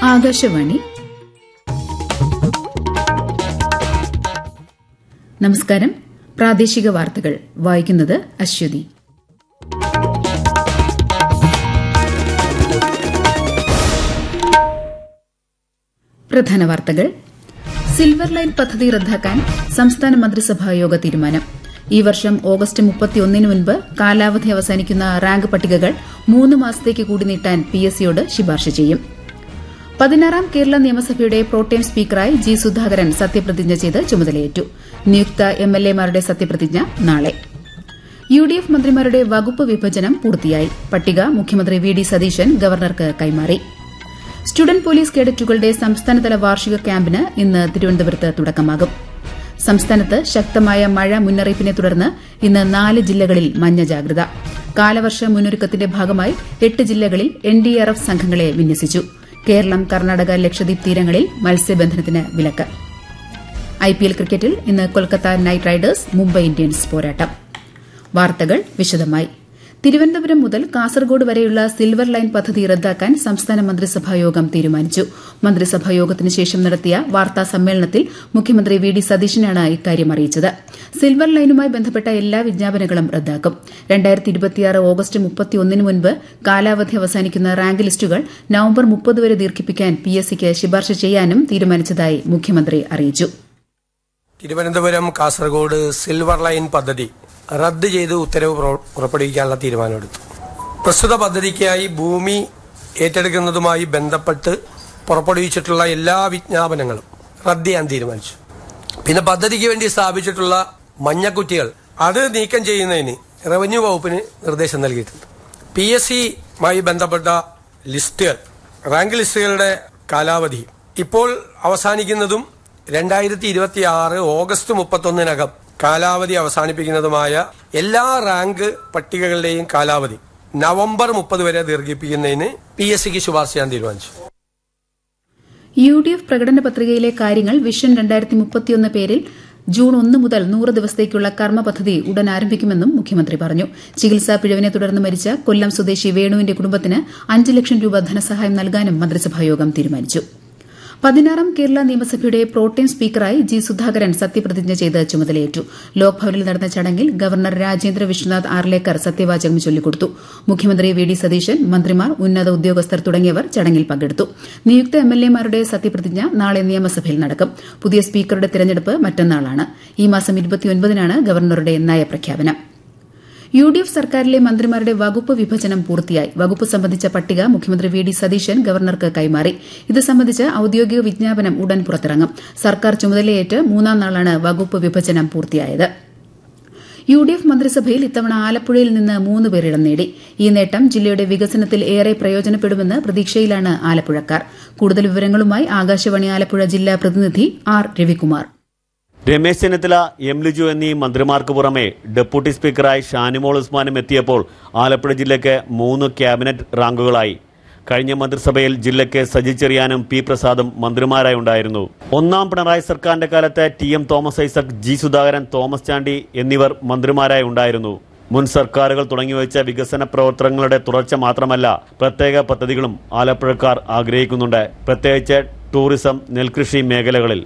ആകാശവാണി നമസ്കാരം പ്രാദേശിക വാർത്തകൾ വായിക്കുന്നത് അശ്വതി പ്രധാന വാർത്തകൾ സിൽവർ ലൈൻ പദ്ധതി റദ്ദാക്കാൻ സംസ്ഥാന മന്ത്രിസഭാ യോഗ തീരുമാനം ഈ വർഷം ഓഗസ്റ്റ് മുപ്പത്തിയൊന്നിന് മുൻപ് കാലാവധി അവസാനിക്കുന്ന റാങ്ക് പട്ടികകൾ മൂന്ന് മാസത്തേക്ക് കൂടി നീട്ടാൻ പി എസ് സിയോട് ശുപാർശ ചെയ്യും പതിനാറാം കേരള നിയമസഭയുടെ പ്രോട്ടേം സ്പീക്കറായി ജി സുധാകരൻ സത്യപ്രതിജ്ഞ ചെയ്ത് ചുമതലയേറ്റു നിയുക്ത എം എൽ എമാരുടെ സത്യപ്രതിജ്ഞ നാളെ യു ഡി എഫ് മന്ത്രിമാരുടെ വകുപ്പ് വിഭജനം പൂർത്തിയായി പട്ടിക മുഖ്യമന്ത്രി വി ഡി സതീശൻ ഗവർണർക്ക് കൈമാറി സ്റ്റുഡന്റ് പോലീസ് കേഡറ്റുകളുടെ സംസ്ഥാനതല വാർഷിക ക്യാമ്പിന് ഇന്ന് തിരുവനന്തപുരത്ത് തുടക്കമാകും സംസ്ഥാനത്ത് ശക്തമായ മഴ മുന്നറിയിപ്പിനെ തുടർന്ന് ഇന്ന് നാല് ജില്ലകളിൽ മഞ്ഞ ജാഗ്രത കാലവർഷ മുന്നൊരുക്കത്തിന്റെ ഭാഗമായി എട്ട് ജില്ലകളിൽ എൻഡിആർഎഫ് സംഘങ്ങളെ വിന്യസിച്ചു കേരളം കർണാടക ലക്ഷദ്വീപ് തീരങ്ങളിൽ മത്സ്യബന്ധനത്തിന് വിലക്ക് ഐപിഎൽ ക്രിക്കറ്റിൽ ഇന്ന് Kolkata knight riders Mumbai Indians പോരാട്ടം വാർത്തകൾ വിശദമായി തിരുവനന്തപുരം മുതൽ കാസർഗോഡ് വരെയുള്ള സിൽവർ ലൈൻ പദ്ധതി റദ്ദാക്കാൻ സംസ്ഥാന മന്ത്രിസഭാ യോഗം തീരുമാനിച്ചു മന്ത്രിസഭാ യോഗത്തിന് ശേഷം നടത്തിയ വാർത്താ സമ്മേളനത്തിൽ മുഖ്യമന്ത്രി വി ഡി സതീശനാണ് ഇക്കാര്യം അറിയിച്ചത് സിൽവർ ലൈനുമായി ബന്ധപ്പെട്ട എല്ലാ വിജ്ഞാപനങ്ങളും റദ്ദാക്കും ഓഗസ്റ്റ് മുപ്പത്തിയൊന്നിന് മുൻപ് കാലാവധി അവസാനിക്കുന്ന റാങ്ക് ലിസ്റ്റുകൾ നവംബർ മുപ്പത് വരെ ദീർഘിപ്പിക്കാൻ പി എസ് സിക്ക് ശുപാർശ ചെയ്യാനും തീരുമാനിച്ചതായി മുഖ്യമന്ത്രി അറിയിച്ചു തിരുവനന്തപുരം കാസർഗോഡ് സിൽവർ ലൈൻ പദ്ധതി റദ്ദ് ചെയ്ത് ഉത്തരവ് പുറപ്പെടുവിക്കാനുള്ള തീരുമാനമെടുത്തു പ്രസ്തുത പദ്ധതിക്കായി ഭൂമി ഏറ്റെടുക്കുന്നതുമായി ബന്ധപ്പെട്ട് പുറപ്പെടുവിച്ചിട്ടുള്ള എല്ലാ വിജ്ഞാപനങ്ങളും റദ്ദ് ചെയ്യാൻ തീരുമാനിച്ചു പിന്നെ പദ്ധതിക്ക് വേണ്ടി സ്ഥാപിച്ചിട്ടുള്ള മഞ്ഞക്കുറ്റികൾ അത് നീക്കം ചെയ്യുന്നതിന് റവന്യൂ വകുപ്പിന് നിർദ്ദേശം നൽകിയിട്ടുണ്ട് പി എസ് സിയുമായി ബന്ധപ്പെട്ട ലിസ്റ്റുകൾ റാങ്ക് ലിസ്റ്റുകളുടെ കാലാവധി ഇപ്പോൾ അവസാനിക്കുന്നതും രണ്ടായിരത്തി ഇരുപത്തി ആറ് ഓഗസ്റ്റ് മുപ്പത്തൊന്നിനകം കാലാവധി അവസാനിപ്പിക്കുന്നതുമായ എല്ലാ റാങ്ക് പട്ടികകളുടെയും കാലാവധി നവംബർ മുപ്പത് വരെ ദീർഘിപ്പിക്കുന്നതിന് പി എസ് സിക്ക് ശുപാർശ ചെയ്യാൻ തീരുമാനിച്ചു യു ഡി എഫ് പ്രകടന പത്രികയിലെ കാര്യങ്ങൾ വിഷൻ രണ്ടായിരത്തി മുപ്പത്തിയൊന്ന് പേരിൽ ജൂൺ ഒന്ന് മുതൽ നൂറ് ദിവസത്തേക്കുള്ള കർമ്മ പദ്ധതി ഉടൻ ആരംഭിക്കുമെന്നും മുഖ്യമന്ത്രി പറഞ്ഞു ചികിത്സാ പിഴവിനെ തുടർന്ന് മരിച്ച കൊല്ലം സ്വദേശി വേണുവിന്റെ കുടുംബത്തിന് അഞ്ച് ലക്ഷം രൂപ ധനസഹായം നൽകാനും മന്ത്രിസഭായോഗം തീരുമാനിച്ചു പതിനാറാം കേരള നിയമസഭയുടെ പ്രോട്ടേം സ്പീക്കറായി ജി സുധാകരൻ സത്യപ്രതിജ്ഞ ചെയ്ത് ചുമതലയേറ്റു ലോക്ഭവനിൽ നടന്ന ചടങ്ങിൽ ഗവർണർ രാജേന്ദ്ര വിശ്വനാഥ് ആർലേക്കർ സത്യവാചകം ചൊല്ലിക്കൊടുത്തു മുഖ്യമന്ത്രി വി ഡി സതീശൻ മന്ത്രിമാർ ഉന്നത ഉദ്യോഗസ്ഥർ തുടങ്ങിയവർ ചടങ്ങിൽ പങ്കെടുത്തു നിയുക്ത എംഎൽഎമാരുടെ സത്യപ്രതിജ്ഞ നാളെ നിയമസഭയിൽ നടക്കും പുതിയ സ്പീക്കറുടെ തെരഞ്ഞെടുപ്പ് മറ്റന്നാളാണ് ഈ മാസം ഇരുപത്തിയൊൻപതിനാണ് ഗവർണറുടെ നയപ്രഖ്യാപനം യു ഡി എഫ് സർക്കാരിലെ മന്ത്രിമാരുടെ വകുപ്പ് വിഭജനം പൂർത്തിയായി വകുപ്പ് സംബന്ധിച്ച പട്ടിക മുഖ്യമന്ത്രി വി ഡി സതീശൻ ഗവർണർക്ക് കൈമാറി ഇത് സംബന്ധിച്ച് ഔദ്യോഗിക വിജ്ഞാപനം ഉടൻ പുറത്തിറങ്ങും സർക്കാർ ചുമതലയേറ്റ് മൂന്നാം നാളാണ് വകുപ്പ് വിഭജനം പൂർത്തിയായത് യു ഡി എഫ് മന്ത്രിസഭയിൽ ഇത്തവണ ആലപ്പുഴയിൽ നിന്ന് മൂന്ന് പേർ ഇടം നേടി ഈ നേട്ടം ജില്ലയുടെ വികസനത്തിൽ ഏറെ പ്രയോജനപ്പെടുമെന്ന് പ്രതീക്ഷയിലാണ് ആലപ്പുഴക്കാർ കൂടുതൽ വിവരങ്ങളുമായി ആകാശവാണി ആലപ്പുഴ ജില്ലാ പ്രതിനിധി ആർ രവികുമാർ രമേശ് ചെന്നിത്തല എം ലിജു എന്നീ മന്ത്രിമാർക്ക് പുറമെ ഡെപ്യൂട്ടി സ്പീക്കറായി ഷാനിമോൾ ഉസ്മാനും എത്തിയപ്പോൾ ആലപ്പുഴ ജില്ലയ്ക്ക് മൂന്ന് ക്യാബിനറ്റ് റാങ്കുകളായി കഴിഞ്ഞ മന്ത്രിസഭയിൽ ജില്ലയ്ക്ക് സജി ചെറിയാനും പി പ്രസാദും മന്ത്രിമാരായി ഉണ്ടായിരുന്നു ഒന്നാം പിണറായി സർക്കാരിന്റെ കാലത്ത് T M Thomas Isaac G Sudhakaran Thomas Chandy എന്നിവർ മന്ത്രിമാരായി ഉണ്ടായിരുന്നു മുൻ സർക്കാരുകൾ തുടങ്ങിവെച്ച വികസന പ്രവർത്തനങ്ങളുടെ തുടർച്ച മാത്രമല്ല പ്രത്യേക പദ്ധതികളും ആലപ്പുഴക്കാർ ആഗ്രഹിക്കുന്നുണ്ട് പ്രത്യേകിച്ച് ടൂറിസം നെൽകൃഷി മേഖലകളിൽ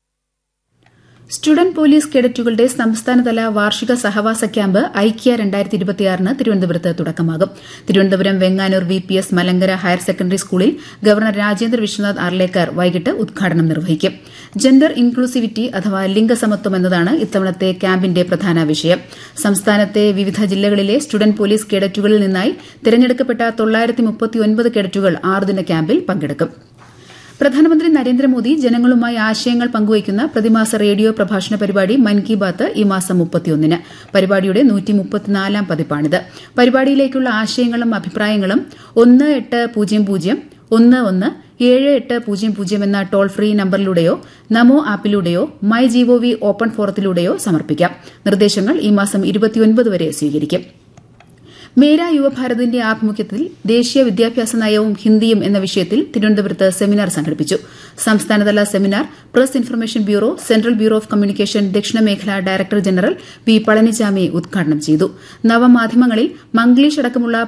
സ്റ്റുഡന്റ് പോലീസ് കേഡറ്റുകളുടെ സംസ്ഥാനതല വാർഷിക സഹവാസ ക്യാമ്പ് ഐക്യ രണ്ടായിരത്തി ഇരുപത്തിയാറിന് തിരുവനന്തപുരത്ത് തുടക്കമാകും Thiruvananthapuram Venganoor V P S Malankara higher secondary സ്കൂളിൽ ഗവർണർ രാജേന്ദ്ര വിശ്വനാഥ് ആർലേക്കർ വൈകിട്ട് ഉദ്ഘാടനം നിർവഹിക്കും ജെൻഡർ ഇൻക്ലൂസിവിറ്റി അഥവാ ലിംഗസമത്വം എന്നതാണ് ഇത്തവണത്തെ ക്യാമ്പിന്റെ പ്രധാന വിഷയം സംസ്ഥാനത്തെ വിവിധ ജില്ലകളിലെ സ്റ്റുഡന്റ് പോലീസ് കേഡറ്റുകളിൽ നിന്നായി തിരഞ്ഞെടുക്കപ്പെട്ട തൊള്ളായിരത്തി മുപ്പത്തിയൊൻപത് കേഡറ്റുകൾ ആറുദിന ക്യാമ്പിൽ പങ്കെടുക്കും പ്രധാനമന്ത്രി നരേന്ദ്രമോദി ജനങ്ങളുമായി ആശയങ്ങൾ പങ്കുവയ്ക്കുന്ന പ്രതിമാസ റേഡിയോ പ്രഭാഷണ പരിപാടി മൻ കി ബാത്ത് ഈ മാസം മുപ്പത്തിയൊന്നിന് പരിപാടിയുടെ നൂറ്റിമുപ്പത്തിനാലാം പതിപ്പാണിത് പരിപാടിയിലേക്കുള്ള ആശയങ്ങളും അഭിപ്രായങ്ങളും ഒന്ന് എട്ട് പൂജ്യം പൂജ്യം ഒന്ന് ഒന്ന് ഏഴ് എട്ട് പൂജ്യം പൂജ്യം എന്ന ടോൾ ഫ്രീ നമ്പറിലൂടെയോ നമോ ആപ്പിലൂടെയോ മൈ ജിഒവി ഓപ്പൺ ഫോറത്തിലൂടെയോ സമർപ്പിക്കാം നിർദ്ദേശങ്ങൾ ഈ മാസം ഇരുപത്തിയൊൻപത് വരെ സ്വീകരിക്കും മേര യുവഭാരതിന്റെ ആഭിമുഖ്യത്തിൽ ദേശീയ വിദ്യാഭ്യാസ നയവും ഹിന്ദിയും എന്ന വിഷയത്തിൽ തിരുവനന്തപുരത്ത് സെമിനാർ സംഘടിപ്പിച്ചു സംസ്ഥാനതല seminar press information bureau central bureau of communication ദക്ഷിണ മേഖല ഡയറക്ടർ ജനറൽ പി പളനിച്ചാമി ഉദ്ഘാടനം ചെയ്തു നവമാധ്യമങ്ങളിൽ മംഗ്ലീഷ് അടക്കമുള്ള